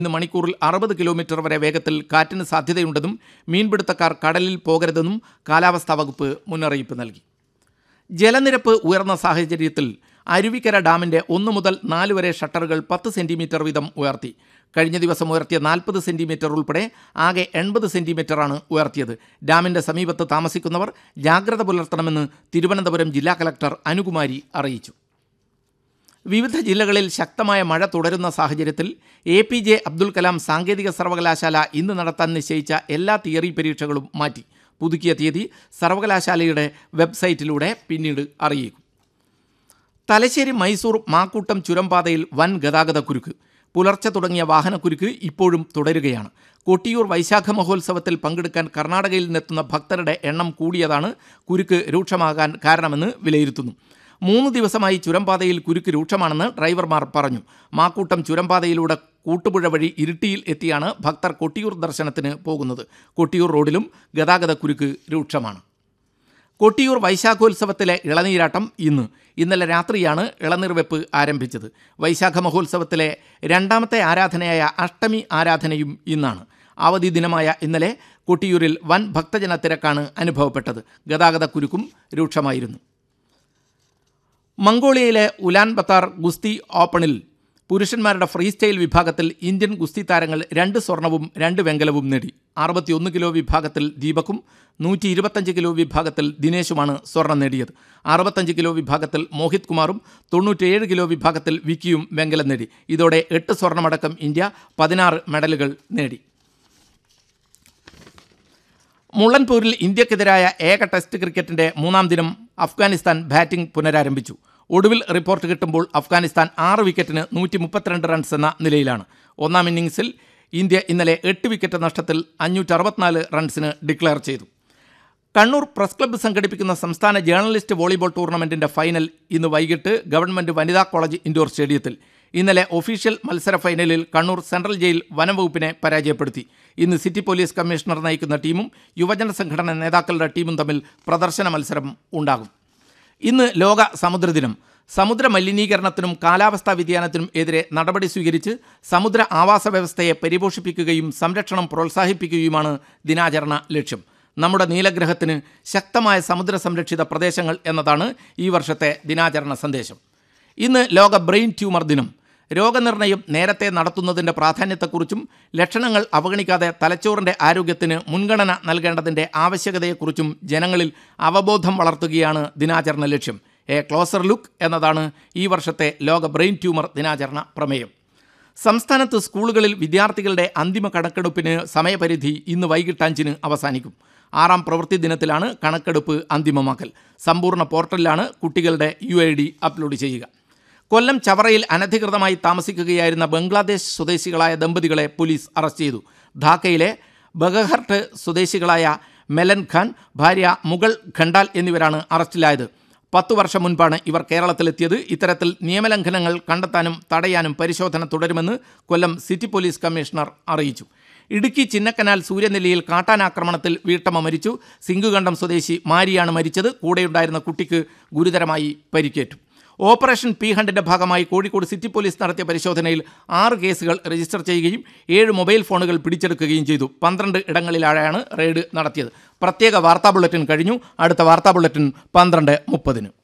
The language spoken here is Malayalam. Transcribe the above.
ഇന്ന് മണിക്കൂറിൽ അറുപത് കിലോമീറ്റർ വരെ വേഗത്തിൽ കാറ്റിന് സാധ്യതയുണ്ടെന്നും മീൻപിടുത്തക്കാർ കടലിൽ പോകരുതെന്നും കാലാവസ്ഥാ വകുപ്പ് മുന്നറിയിപ്പ് നൽകി ജലനിരപ്പ് ഉയർന്ന സാഹചര്യത്തിൽ അരുവിക്കര ഡാമിന്റെ ഒന്ന് മുതൽ നാല് വരെ ഷട്ടറുകൾ പത്ത് സെന്റിമീറ്റർ വീതം ഉയർത്തി കഴിഞ്ഞ ദിവസം ഉയർത്തിയ നാൽപ്പത് സെന്റിമീറ്റർ ഉൾപ്പെടെ ആകെ എൺപത് സെന്റിമീറ്ററാണ് ഉയർത്തിയത് ഡാമിന്റെ സമീപത്ത് താമസിക്കുന്നവർ ജാഗ്രത പുലർത്തണമെന്ന് തിരുവനന്തപുരം ജില്ലാ കലക്ടർ അനുകുമാരി അറിയിച്ചു വിവിധ ജില്ലകളിൽ ശക്തമായ മഴ തുടരുന്ന സാഹചര്യത്തിൽ A P J Abdul Kalam സാങ്കേതിക സർവകലാശാല ഇന്ന് നടത്താൻ നിശ്ചയിച്ച എല്ലാ തിയറി പരീക്ഷകളും മാറ്റി പുതുക്കിയ തീയതി സർവകലാശാലയുടെ വെബ്സൈറ്റിലൂടെ പിന്നീട് അറിയിക്കും തലശ്ശേരി മൈസൂർ മാക്കൂട്ടം ചുരംപാതയിൽ വൻ ഗതാഗത കുരുക്ക് പുലർച്ചെ തുടങ്ങിയ വാഹനക്കുരുക്ക് ഇപ്പോഴും തുടരുകയാണ് കൊട്ടിയൂർ വൈശാഖ മഹോത്സവത്തിൽ പങ്കെടുക്കാൻ കർണാടകയിൽ നിന്നെത്തുന്ന ഭക്തരുടെ എണ്ണം കൂടിയതാണ് കുരുക്ക് രൂക്ഷമാകാൻ കാരണമെന്ന് വിലയിരുത്തുന്നു മൂന്ന് ദിവസമായി ചുരംപാതയിൽ കുരുക്ക് രൂക്ഷമാണെന്ന് ഡ്രൈവർമാർ പറഞ്ഞു മാക്കൂട്ടം ചുരംപാതയിലൂടെ കൂട്ടുപുഴ വഴി ഇരുട്ടിയിൽ എത്തിയാണ് ഭക്തർ കൊട്ടിയൂർ ദർശനത്തിന് പോകുന്നത് കൊട്ടിയൂർ റോഡിലും ഗതാഗത കുരുക്ക് രൂക്ഷമാണ് കൊട്ടിയൂർ വൈശാഖോത്സവത്തിലെ ഇളനീരാട്ടം ഇന്ന് ഇന്നലെ രാത്രിയാണ് ഇളനീർ വെപ്പ് ആരംഭിച്ചത് വൈശാഖ മഹോത്സവത്തിലെ രണ്ടാമത്തെ ആരാധനയായ അഷ്ടമി ആരാധനയും ഇന്നാണ് അവധി ദിനമായ ഇന്നലെ കൊട്ടിയൂരിൽ വൻ ഭക്തജന തിരക്കാണ് അനുഭവപ്പെട്ടത് ഗതാഗത കുരുക്കും രൂക്ഷമായിരുന്നു മംഗോളിയയിലെ ഉലാൻ ബത്താർ ഗുസ്തി ഓപ്പണിൽ പുരുഷന്മാരുടെ ഫ്രീ സ്റ്റൈൽ വിഭാഗത്തിൽ ഇന്ത്യൻ ഗുസ്തി താരങ്ങൾ രണ്ട് സ്വർണവും രണ്ട് വെങ്കലവും നേടി അറുപത്തിയൊന്ന് കിലോ വിഭാഗത്തിൽ ദീപക്കും നൂറ്റി ഇരുപത്തഞ്ച് കിലോ വിഭാഗത്തിൽ ദിനേശുമാണ് സ്വർണം നേടിയത് അറുപത്തഞ്ച് കിലോ വിഭാഗത്തിൽ മോഹിത് കുമാറും തൊണ്ണൂറ്റിയേഴ് കിലോ വിഭാഗത്തിൽ വിക്കിയും വെങ്കലം നേടി ഇതോടെ എട്ട് സ്വർണമടക്കം ഇന്ത്യ പതിനാറ് മെഡലുകൾ നേടി മുള്ളൻപൂരിൽ ഇന്ത്യക്കെതിരായ ഏക ടെസ്റ്റ് ക്രിക്കറ്റിന്റെ മൂന്നാം ദിനം അഫ്ഗാനിസ്ഥാൻ ബാറ്റിംഗ് പുനരാരംഭിച്ചു ഒടുവിൽ റിപ്പോർട്ട് കിട്ടുമ്പോൾ അഫ്ഗാനിസ്ഥാൻ ആറ് വിക്കറ്റിന് നൂറ്റി മുപ്പത്തിരണ്ട് റൺസ് എന്ന നിലയിലാണ് ഒന്നാം ഇന്നിംഗ്സിൽ ഇന്ത്യ ഇന്നലെ എട്ട് വിക്കറ്റ് നഷ്ടത്തിൽ അഞ്ഞൂറ്റി അറുപത്തിനാല് റൺസിന് ഡിക്ലെയർ ചെയ്തു കണ്ണൂർ പ്രസ് ക്ലബ്ബ് സംഘടിപ്പിക്കുന്ന സംസ്ഥാന ജേർണലിസ്റ്റ് വോളിബോൾ ടൂർണമെന്റിന്റെ ഫൈനൽ ഇന്ന് വൈകിട്ട് ഗവൺമെന്റ് വനിതാ കോളേജ് ഇൻഡോർ സ്റ്റേഡിയത്തിൽ ഇന്നലെ ഒഫീഷ്യൽ മത്സര ഫൈനലിൽ കണ്ണൂർ സെൻട്രൽ ജയിൽ വനം വകുപ്പിനെ പരാജയപ്പെടുത്തി ഇന്ന് സിറ്റി പോലീസ് കമ്മീഷണർ നയിക്കുന്ന ടീമും യുവജന സംഘടന നേതാക്കളുടെ ടീമും തമ്മിൽ പ്രദർശന മത്സരം ഉണ്ടാകും ഇന്ന് ലോക സമുദ്രദിനം സമുദ്ര മലിനീകരണത്തിനും കാലാവസ്ഥാ വ്യതിയാനത്തിനും എതിരെ നടപടി സ്വീകരിച്ച് സമുദ്ര ആവാസ വ്യവസ്ഥയെ പരിപോഷിപ്പിക്കുകയും സംരക്ഷണം പ്രോത്സാഹിപ്പിക്കുകയുമാണ് ദിനാചരണ ലക്ഷ്യം നമ്മുടെ നീലഗ്രഹത്തിന് ശക്തമായ സമുദ്ര സംരക്ഷിത പ്രദേശങ്ങൾ എന്നതാണ് ഈ വർഷത്തെ ദിനാചരണ സന്ദേശം ഇന്ന് ലോക ബ്രെയിൻ ട്യൂമർ ദിനം രോഗനിർണയം നേരത്തെ നടത്തുന്നതിൻ്റെ പ്രാധാന്യത്തെക്കുറിച്ചും ലക്ഷണങ്ങൾ അവഗണിക്കാതെ തലച്ചോറിൻ്റെ ആരോഗ്യത്തിന് മുൻഗണന നൽകേണ്ടതിൻ്റെ ആവശ്യകതയെക്കുറിച്ചും ജനങ്ങളിൽ അവബോധം വളർത്തുകയാണ് ദിനാചരണ ലക്ഷ്യം എ ക്ലോസർ ലുക്ക് എന്നതാണ് ഈ വർഷത്തെ ലോക ബ്രെയിൻ ട്യൂമർ ദിനാചരണ പ്രമേയം സംസ്ഥാനത്ത് സ്കൂളുകളിൽ വിദ്യാർത്ഥികളുടെ അന്തിമ കണക്കെടുപ്പിന് സമയപരിധി ഇന്ന് വൈകിട്ട് അഞ്ചിന് അവസാനിക്കും ആറാം പ്രവൃത്തി ദിനത്തിലാണ് കണക്കെടുപ്പ് അന്തിമമാക്കൽ സമ്പൂർണ്ണ പോർട്ടലിലാണ് കുട്ടികളുടെ യു ഐ ഡി അപ്ലോഡ് ചെയ്യുക കൊല്ലം ചവറയിൽ അനധികൃതമായി താമസിക്കുകയായിരുന്ന ബംഗ്ലാദേശ് സ്വദേശികളായ ദമ്പതികളെ പോലീസ് അറസ്റ്റ് ചെയ്തു ധാക്കയിലെ ബഗഹർട്ട് സ്വദേശികളായ മെലൻ ഖാൻ ഭാര്യ മുഗൾ ഖണ്ടാൽ എന്നിവരാണ് അറസ്റ്റിലായത് പത്തു വർഷം മുൻപാണ് ഇവർ കേരളത്തിലെത്തിയത് ഇത്തരത്തിൽ നിയമലംഘനങ്ങൾ കണ്ടെത്താനും തടയാനും പരിശോധന തുടരുമെന്ന് കൊല്ലം സിറ്റി പോലീസ് കമ്മീഷണർ അറിയിച്ചു ഇടുക്കി ചിന്നക്കനാൽ സൂര്യനെല്ലിയിൽ കാട്ടാനാക്രമണത്തിൽ വീട്ടമ്മ മരിച്ചു സിംഗുകണ്ഠം സ്വദേശി മാരിയാണ് മരിച്ചത് കൂടെയുണ്ടായിരുന്ന കുട്ടിക്ക് ഗുരുതരമായി പരിക്കേറ്റു ഓപ്പറേഷൻ പി ഹണ്ടിന്റെ ഭാഗമായി കോഴിക്കോട് സിറ്റി പോലീസ് നടത്തിയ പരിശോധനയിൽ ആറ് കേസുകൾ രജിസ്റ്റർ ചെയ്യുകയും ഏഴ് മൊബൈൽ ഫോണുകൾ പിടിച്ചെടുക്കുകയും ചെയ്തു പന്ത്രണ്ട് ഇടങ്ങളിലാണ് റെയ്ഡ് നടത്തിയത് പ്രത്യേക വാർത്താ ബുള്ളറ്റിൻ കഴിഞ്ഞു അടുത്ത വാർത്താ ബുള്ളറ്റിൻ പന്ത്രണ്ട് മുപ്പതിന്